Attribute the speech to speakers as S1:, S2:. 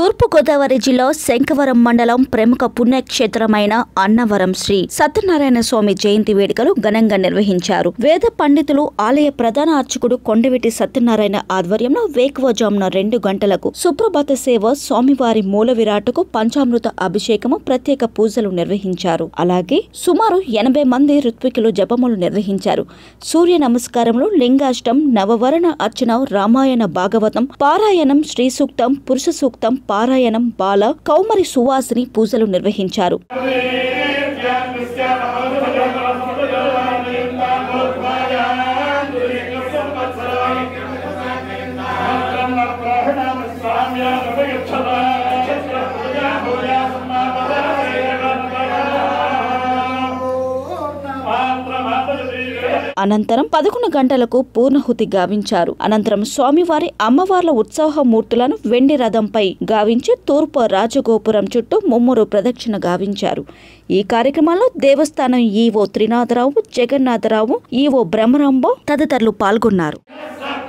S1: తూర్పు గోదావరి జిల్లా శంఖవరం మండలం ప్రముఖ పుణ్యక్షేత్రమైన అన్నవరం శ్రీ సత్యనారాయణ స్వామి జయంతి వేడుకలు ఘనంగా నిర్వహించారు వేద పండితులు ఆలయ ప్రధాన అర్చకుడు కొండవెట్టి సత్యనారాయణ ఆధ్వర్యంలో వేకువజామున రెండు గంటలకు సుప్రభాత సేవ స్వామివారి మూల విరాటుకు పంచామృత అభిషేకము ప్రత్యేక పూజలు నిర్వహించారు అలాగే సుమారు ఎనభై మంది ఋత్వికులు జపములు నిర్వహించారు సూర్య నమస్కారములు లింగాష్టం నవవరణ అర్చన రామాయణ భాగవతం పారాయణం శ్రీ సూక్తం పురుష సూక్తం పారాయణం బాల కౌమరి సువాసిని పూజలు నిర్వహించారు అనంతరం పదకొండు గంటలకు పూర్ణహుతి గావించారు అనంతరం స్వామివారి అమ్మవార్ల ఉత్సాహ మూర్తులను వెండి రథంపై గావించి తూర్పు రాజగోపురం చుట్టూ ముమ్మురు ప్రదక్షిణ గావించారు ఈ కార్యక్రమంలో దేవస్థానం ఈవో త్రినాథరావు జగన్నాథరావు ఈవో బ్రహ్మరాంబో తదితరులు పాల్గొన్నారు
S2: Stop